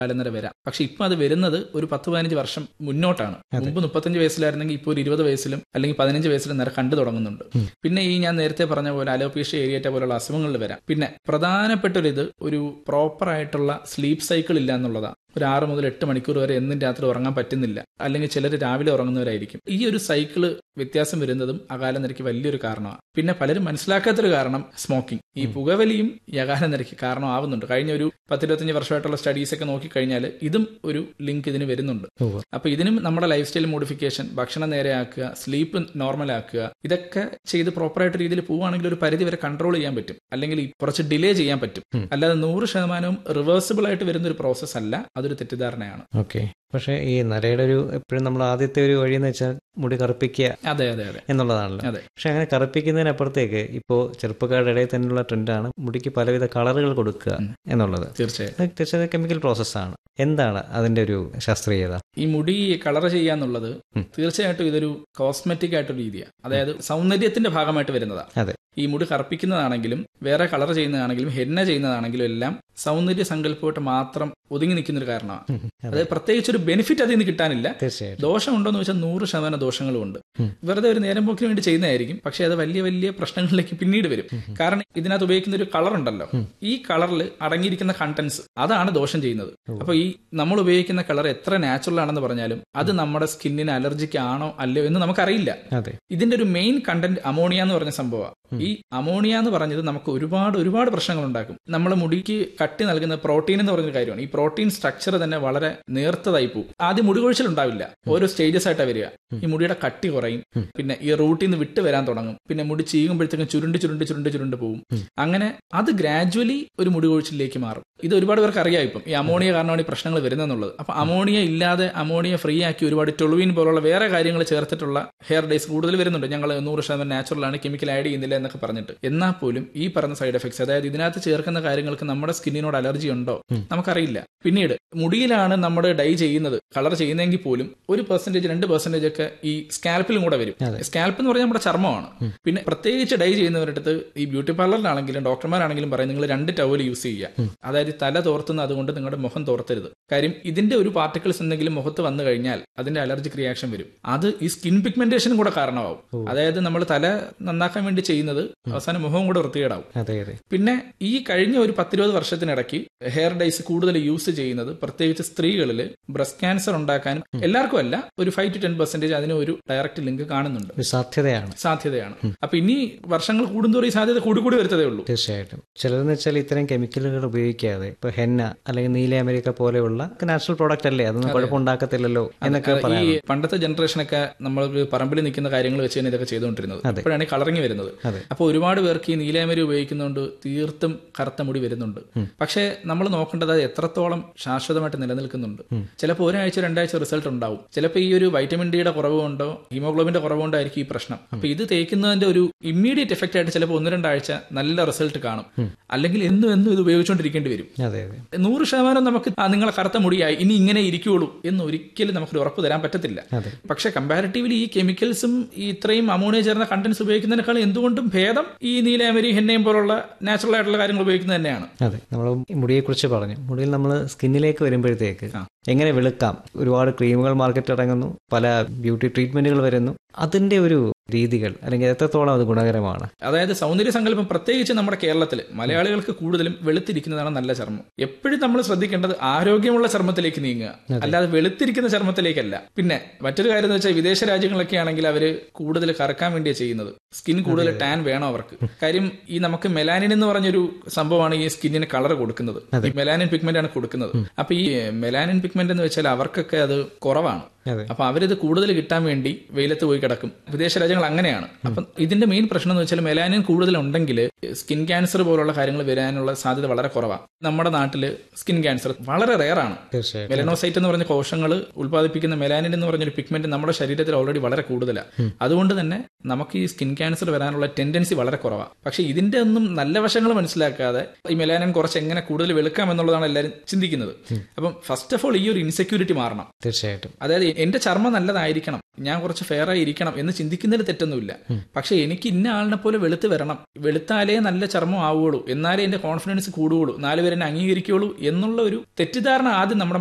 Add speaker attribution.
Speaker 1: കാലം വരെ വരാം പക്ഷെ ഇപ്പൊ അത് വരുന്നത് ഒരു പത്ത് പതിനഞ്ച് വർഷം മുന്നോട്ടാണ് മുമ്പ് മുപ്പത്തഞ്ച് വയസ്സിലായിരുന്നെങ്കിൽ ഇപ്പോൾ ഒരു ഇരുപത് വയസ്സിലും അല്ലെങ്കിൽ പതിനഞ്ച് വയസ്സിലും നേരെ കണ്ടു തുടങ്ങുന്നുണ്ട് പിന്നെ ഈ ഞാൻ നേരത്തെ പറഞ്ഞ പോലെ അലോപീഷ്യ ഏരിയറ്റ പോലുള്ള അസുഖങ്ങളിൽ വരാം പിന്നെ പ്രധാനപ്പെട്ട ഒരു ഇത് ഒരു പ്രോപ്പർ ആയിട്ടുള്ള സ്ലീപ്പ് സൈക്കിൾ ഇല്ല എന്നുള്ളതാണ് ഒരു ആറ് മുതൽ എട്ട് മണിക്കൂർ വരെ എന്നും രാത്രി ഉറങ്ങാൻ പറ്റുന്നില്ല അല്ലെങ്കിൽ ചിലർ രാവിലെ ഉറങ്ങുന്നവരായിരിക്കും ഈ ഒരു സൈക്കിള് വ്യത്യാസം വരുന്നതും അകാല നിരക്ക് വലിയൊരു കാരണമാണ് പിന്നെ പലരും മനസ്സിലാക്കാത്തൊരു കാരണം സ്മോക്കിംഗ് ഈ പുകവലിയും ഈ അകാല നിരക്ക് കാരണമാവുന്നുണ്ട് കഴിഞ്ഞ ഒരു പത്തിരുപത്തഞ്ച് വർഷമായിട്ടുള്ള സ്റ്റഡീസ് ഒക്കെ നോക്കിക്കഴിഞ്ഞാൽ ഇതും ഒരു ലിങ്ക് ഇതിന് വരുന്നുണ്ട്
Speaker 2: ഉവ്വ്.
Speaker 1: അപ്പൊ ഇതിനും നമ്മുടെ ലൈഫ് സ്റ്റൈൽ മോഡിഫിക്കേഷൻ ഭക്ഷണം നേരെയാക്കുക സ്ലീപ്പ് നോർമൽ ആക്കുക ഇതൊക്കെ ചെയ്ത് പ്രോപ്പറായിട്ട് രീതിയിൽ പോവുകയാണെങ്കിൽ ഒരു പരിധി വരെ കൺട്രോൾ ചെയ്യാൻ പറ്റും അല്ലെങ്കിൽ ഈ കുറച്ച് ഡിലേ ചെയ്യാൻ പറ്റും അല്ലാതെ നൂറ് ശതമാനവും റിവേഴ്സിബിൾ ആയിട്ട് വരുന്ന ഒരു പ്രോസസ് അല്ല അതൊരു തെറ്റിദ്ധാരണയാണ്
Speaker 2: ഓക്കെ പക്ഷേ ഈ നരയുടെ ഒരു എപ്പോഴും നമ്മൾ ആദ്യത്തെ ഒരു വഴി എന്ന് വെച്ചാൽ മുടി കറുപ്പിക്കുക
Speaker 1: അതെ അതെ അതെ
Speaker 2: എന്നുള്ളതാണല്ലോ
Speaker 1: അതെ.
Speaker 2: പക്ഷെ അങ്ങനെ കറുപ്പിക്കുന്നതിനപ്പുറത്തേക്ക് ഇപ്പോൾ ചെറുപ്പക്കാരുടെ ഇടയിൽ തന്നെയുള്ള ട്രെൻഡാണ് മുടിക്ക് പലവിധ കളറുകൾ കൊടുക്കുക എന്നുള്ളത്
Speaker 1: തീർച്ചയായും
Speaker 2: അത് തീർച്ചയായും കെമിക്കൽ പ്രോസസ്സാണ് എന്താണ് അതിന്റെ ഒരു ശാസ്ത്രീയത
Speaker 1: ഈ മുടി കളർ ചെയ്യാന്നുള്ളത്
Speaker 2: ഉം.
Speaker 1: തീർച്ചയായിട്ടും ഇതൊരു കോസ്മെറ്റിക് ആയിട്ടൊരു രീതിയാണ് അതായത് സൗന്ദര്യത്തിന്റെ ഭാഗമായിട്ട് വരുന്നതാണ്
Speaker 2: അതെ
Speaker 1: ഈ മുടി കറുപ്പിക്കുന്നതാണെങ്കിലും വേറെ കളർ ചെയ്യുന്നതാണെങ്കിലും ഹെന്ന ചെയ്യുന്നതാണെങ്കിലും എല്ലാം സൗന്ദര്യ സങ്കല്പമായിട്ട് മാത്രം ഒതുങ്ങി നിൽക്കുന്ന ഒരു കാരണമാണ്
Speaker 2: ഉം. അതെ.
Speaker 1: അതായത് പ്രത്യേകിച്ച് ഒരു ബെനിഫിറ്റ് അതിൽ നിന്ന് കിട്ടാനില്ല
Speaker 2: തീർച്ചയായിട്ടും
Speaker 1: ദോഷമുണ്ടോ എന്ന് വെച്ചാൽ നൂറ് ശതമാനം ദോഷങ്ങളും ഉണ്ട്
Speaker 2: ഉം.
Speaker 1: വെറുതെ ഒരു നേരം പോക്കിന് വേണ്ടി ചെയ്യുന്നതായിരിക്കും പക്ഷെ അത് വലിയ വലിയ പ്രശ്നങ്ങളിലേക്ക് പിന്നീട് വരും കാരണം ഇതിനകത്ത് ഉപയോഗിക്കുന്ന ഒരു കളർ ഉണ്ടല്ലോ ഈ കളറിൽ അടങ്ങിയിരിക്കുന്ന കണ്ടന്റ്സ് അതാണ് ദോഷം ചെയ്യുന്നത് അപ്പൊ ഈ നമ്മൾ ഉപയോഗിക്കുന്ന കളർ എത്ര നാച്ചുറൽ ആണെന്ന് പറഞ്ഞാലും അത് നമ്മുടെ സ്കിന്നിന് അലർജിക്ക് ആണോ അല്ലയോ എന്ന് നമുക്കറിയില്ല
Speaker 2: അതെ
Speaker 1: ഇതിന്റെ ഒരു മെയിൻ കണ്ടന്റ് അമോണിയ എന്ന് പറഞ്ഞ സംഭവമാണ് ഈ അമോണിയ എന്ന് പറഞ്ഞത് നമുക്ക് ഒരുപാട് ഒരുപാട് പ്രശ്നങ്ങൾ ഉണ്ടാക്കും നമ്മുടെ മുടിക്ക് കട്ടി നൽകുന്ന പ്രോട്ടീൻ എന്ന് പറഞ്ഞൊരു കാര്യമാണ് ഈ പ്രോട്ടീൻ സ്ട്രക്ചർ തന്നെ വളരെ നേർത്തതായി പോകും ആദ്യം മുടി കൊഴിച്ചിൽ ഉണ്ടാവില്ല ഓരോ സ്റ്റേജസ് ആയിട്ടാണ് വരിക ഈ മുടിയുടെ കട്ടി കുറയും പിന്നെ ഈ റൂട്ടിൽ നിന്ന് വിട്ട് വരാൻ തുടങ്ങും പിന്നെ മുടി ചീകുമ്പോഴത്തേക്കും ചുരുണ്ട് ചുരുണ്ട് ചുരുണ്ട് ചുരുണ്ട് പോകും അങ്ങനെ അത് ഗ്രാജുവലി ഒരു മുടി കൊഴിച്ചിലേക്ക് മാറും ഇത് ഒരുപാട് പേർക്ക് അറിയാം ഇപ്പം ഈ അമോണിയ കാരണമാണ് ഈ പ്രശ്നങ്ങൾ വരുന്നതെന്നുള്ളത് അപ്പൊ അമോണിയ ഇല്ലാതെ അമോണിയ ഫ്രീ ആക്കി ഒരുപാട് ടൊളുവിൻ പോലുള്ള വേറെ കാര്യങ്ങൾ ചേർത്തിട്ടുള്ള ഹെയർ ഡേയ്സ് കൂടുതൽ വരുന്നുണ്ട് ഞങ്ങൾ നൂറ് ശതമാനം നാച്ചുറൽ ആണ് കെമിക്കൽ ആഡ് ചെയ്യുന്നില്ല എന്നൊക്കെ പറഞ്ഞിട്ട് എന്നാൽ പോലും ഈ പറഞ്ഞ സൈഡ് എഫക്ട്സ് അതായത് ഇതിനകത്ത് ചേർക്കുന്ന കാര്യങ്ങൾക്ക് നമ്മുടെ സ്കിന്നിനോട് അലർജി ഉണ്ടോ നമുക്കറിയില്ല പിന്നീട് മുടിയിലാണ് നമ്മുടെ ഡൈ ചെയ്യുന്നത് കളർ ചെയ്യുന്നതെങ്കിൽ പോലും ഒരു പെർസെന്റേജ് രണ്ട് പെർസെന്റേജ് ഒക്കെ ഈ സ്കാൽപ്പിലും കൂടെ വരും സ്കാൽപ്പ് എന്ന് പറഞ്ഞാൽ നമ്മുടെ ചർമ്മമാണ് പിന്നെ പ്രത്യേകിച്ച് ഡൈ ചെയ്യുന്നവരുടെ അടുത്ത് ഈ ബ്യൂട്ടി പാർലറിലാണെങ്കിലും ഡോക്ടർമാരാണെങ്കിലും പറയും നിങ്ങൾ രണ്ട് ടവൽ യൂസ് ചെയ്യുക അതായത് തല തോർത്തുന്ന അതുകൊണ്ട് നിങ്ങളുടെ മുഖം തോർത്തരുത് കാര്യം ഇതിന്റെ ഒരു പാർട്ടിക്കിൾസ് എന്തെങ്കിലും മുഖത്ത് വന്നു കഴിഞ്ഞാൽ അതിന്റെ അലർജിക് റിയാക്ഷൻ വരും അത് ഈ സ്കിൻ പിഗ്മെന്റേഷൻ കൂടെ കാരണമാവും അതായത് നമ്മൾ തല നന്നാക്കാൻ വേണ്ടി ചെയ്യുന്നത് അവസാനം മുഖവും കൂടെ വൃത്തികേടാവും
Speaker 2: അതെ അതെ
Speaker 1: പിന്നെ ഈ കഴിഞ്ഞ ഒരു പത്തിരുപത് വർഷത്തിനിടയ്ക്ക് ഹെയർ ഡൈസ് കൂടുതൽ യൂസ് ചെയ്യുന്നത് പ്രത്യേകിച്ച് സ്ത്രീകളിൽ ബ്രസ്റ്റ് ക്യാൻസർ ഉണ്ടാക്കാനും എല്ലാവർക്കും അല്ല ഒരു ഫൈവ് ടു ടെൻ പെർസെന്റേജ് അതിന് ഒരു ഡയറക്റ്റ് ലിങ്ക് കാണുന്നുണ്ട്
Speaker 2: ഒരു സാധ്യതയാണ്
Speaker 1: സാധ്യതയാണ് അപ്പൊ ഇനി വർഷങ്ങൾ കൂടുന്തോറും ഈ സാധ്യത കൂടി കൂടി വരുത്തതേ ഉള്ളൂ
Speaker 2: തീർച്ചയായിട്ടും ചിലരെന്ന് വെച്ചാൽ ഇത്തരം കെമിക്കലുകൾ ഉപയോഗിക്കാതെ ഇപ്പൊ ഹെന്ന അല്ലെങ്കിൽ നീല അമേരിക്ക പോലെയുള്ള നാച്ചുറൽ പ്രോഡക്റ്റ് അല്ലേ അതൊന്നും കുഴപ്പമുണ്ടാക്കത്തില്ലല്ലോ എന്നൊക്കെ
Speaker 1: ഈ
Speaker 2: പറയാം
Speaker 1: പണ്ടത്തെ ജനറേഷനൊക്കെ നമ്മൾ പറമ്പിൽ നിൽക്കുന്ന കാര്യങ്ങൾ വെച്ച് തന്നെ ഇതൊക്കെ ചെയ്തുകൊണ്ടിരുന്നത് ഇപ്പോഴാണ് കളറിങ് വരുന്നത്
Speaker 2: അതെ.
Speaker 1: അപ്പോൾ ഒരുപാട് പേർക്ക് ഈ നീലാമരി ഉപയോഗിക്കുന്നതുകൊണ്ട് തീർത്തും കറുത്ത മുടി വരുന്നുണ്ട് പക്ഷേ നമ്മൾ നോക്കേണ്ടത് അത് എത്രത്തോളം ശാശ്വതമായിട്ട് നിലനിൽക്കുന്നുണ്ട് ചിലപ്പോൾ ഒരാഴ്ച രണ്ടാഴ്ച റിസൾട്ട് ഉണ്ടാവും ചിലപ്പോൾ ഈ ഒരു വൈറ്റമിൻ ഡിയുടെ കുറവ് കൊണ്ടോ ഹീമോഗ്ലോബിന്റെ കുറവ് കൊണ്ടായിരിക്കും ഈ പ്രശ്നം അപ്പൊ ഇത് തേക്കുന്നതിന്റെ ഒരു ഇമ്മീഡിയറ്റ് എഫക്റ്റ് ആയിട്ട് ചിലപ്പോൾ ഒന്ന് രണ്ടാഴ്ച നല്ല റിസൾട്ട് കാണും അല്ലെങ്കിൽ എന്നും എന്നും ഇത് ഉപയോഗിച്ചുകൊണ്ടിരിക്കേണ്ടി വരും
Speaker 2: അതെ അതെ
Speaker 1: നൂറ് ശതമാനം നമുക്ക് ആ നിങ്ങളെ കറുത്ത മുടിയായി ഇനി ഇങ്ങനെ ഇരിക്കുള്ളൂ എന്ന് ഒരിക്കലും നമുക്കൊരു ഉറപ്പ് തരാൻ പറ്റത്തില്ല
Speaker 2: അതെ.
Speaker 1: പക്ഷെ കമ്പാരിറ്റീവ്ലി ഈ കെമിക്കൽസും ഈ ഇത്രയും അമോണിയ ചേർന്ന കണ്ടന്റ്സ് ഉപയോഗിക്കുന്നതിനേക്കാൾ എന്തുകൊണ്ടും ഭേദം ഈ നീലാമരി ഹെന്നയും പോലുള്ള നാച്ചുറൽ ആയിട്ടുള്ള കാര്യങ്ങൾ ഉപയോഗിക്കുന്നത് തന്നെയാണ്
Speaker 2: അതെ നമ്മൾ മുടിയെ കുറിച്ച് പറഞ്ഞു മുടിയിൽ നമ്മൾ സ്കിന്നിലേക്ക് വരുമ്പോഴത്തേക്ക്
Speaker 1: ആ.
Speaker 2: എങ്ങനെ വെളുക്കാം ഒരുപാട് ക്രീമുകൾ മാർക്കറ്റിൽ ഇറങ്ങുന്നു പല ബ്യൂട്ടി ട്രീറ്റ്മെന്റുകൾ വരുന്നു അതിന്റെ ഒരു രീതികൾ അല്ലെങ്കിൽ എത്രത്തോളം അത് ഗുണകരമാണ്
Speaker 1: അതായത് സൗന്ദര്യ സങ്കല്പം പ്രത്യേകിച്ച് നമ്മുടെ കേരളത്തിൽ മലയാളികൾക്ക് കൂടുതലും വെളുത്തിരിക്കുന്നതാണ് നല്ല ചർമ്മം എപ്പോഴും നമ്മൾ ശ്രദ്ധിക്കേണ്ടത് ആരോഗ്യമുള്ള ചർമ്മത്തിലേക്ക് നീങ്ങുക അല്ലാതെ വെളുത്തിരിക്കുന്ന ചർമ്മത്തിലേക്കല്ല പിന്നെ മറ്റൊരു കാര്യം എന്ന് വെച്ചാൽ വിദേശ രാജ്യങ്ങളൊക്കെ ആണെങ്കിൽ അവര് കൂടുതൽ കറക്കാൻ വേണ്ടിയാണ് ചെയ്യുന്നത് സ്കിൻ കൂടുതൽ ടാൻ വേണം അവർക്ക് കാര്യം ഈ നമുക്ക് മെലാനിൻ എന്ന് പറഞ്ഞൊരു സംഭവമാണ് ഈ സ്കിന്നിന് കളർ കൊടുക്കുന്നത് ഈ മെലാനിൻ പിഗ്മെന്റ് ആണ് കൊടുക്കുന്നത് അപ്പൊ ഈ മെലാനിൻ പിഗ്മെന്റ് എന്ന് വെച്ചാൽ അവർക്കൊക്കെ അത് കുറവാണ്
Speaker 2: അതെ.
Speaker 1: അപ്പൊ അവരിത് കൂടുതൽ കിട്ടാൻ വേണ്ടി വെയിലത്ത് പോയി കിടക്കും വിദേശ രാജ്യങ്ങൾ അങ്ങനെയാണ് അപ്പം ഇതിന്റെ മെയിൻ പ്രശ്നം എന്ന് വെച്ചാൽ മെലാനിൻ കൂടുതൽ ഉണ്ടെങ്കിൽ സ്കിൻ ക്യാൻസർ പോലുള്ള കാര്യങ്ങൾ വരാനുള്ള സാധ്യത വളരെ കുറവാണ് നമ്മുടെ നാട്ടില് സ്കിൻ ക്യാൻസർ വളരെ റെയറാണ്
Speaker 2: തീർച്ചയായും
Speaker 1: മെലനോസൈറ്റ് എന്ന് പറഞ്ഞ കോശങ്ങൾ ഉൽപ്പാദിപ്പിക്കുന്ന മെലാനിൻ എന്ന് പറഞ്ഞൊരു പിഗ്മെന്റ് നമ്മുടെ ശരീരത്തിൽ ഓൾറെഡി വളരെ കൂടുതലാണ് അതുകൊണ്ട് തന്നെ നമുക്ക് ഈ സ്കിൻ ക്യാൻസർ വരാനുള്ള ടെൻഡൻസി വളരെ കുറവാണ് പക്ഷെ ഇതിന്റെ ഒന്നും നല്ല വശങ്ങൾ മനസ്സിലാക്കാതെ ഈ മെലാനിൻ കുറച്ച് എങ്ങനെ കൂടുതൽ വെളുക്കാം എന്നുള്ളതാണ് എല്ലാവരും ചിന്തിക്കുന്നത് അപ്പം ഫസ്റ്റ് ഓഫ് ഓൾ ഈ ഒരു ഇൻസെക്യൂരിറ്റി മാറണം
Speaker 2: തീർച്ചയായിട്ടും
Speaker 1: അതായത് എന്റെ ചർമ്മം നല്ലതായിരിക്കണം ഞാൻ കുറച്ച് ഫെയർ ആയി ഇരിക്കണം എന്ന് ചിന്തിക്കുന്നതിൽ തെറ്റൊന്നുമില്ല പക്ഷെ എനിക്ക് ഇന്ന ആളിനെ പോലെ വെളുത്ത് വരണം വെളുത്താലേ നല്ല ചർമ്മം ആവുകയുള്ളൂ എന്നാലേ എന്റെ കോൺഫിഡൻസ് കൂടുകയുള്ളൂ നാല് പേരെ എന്നെ അംഗീകരിക്കുകയുള്ളൂ എന്നുള്ള ഒരു തെറ്റിദ്ധാരണ ആദ്യം നമ്മുടെ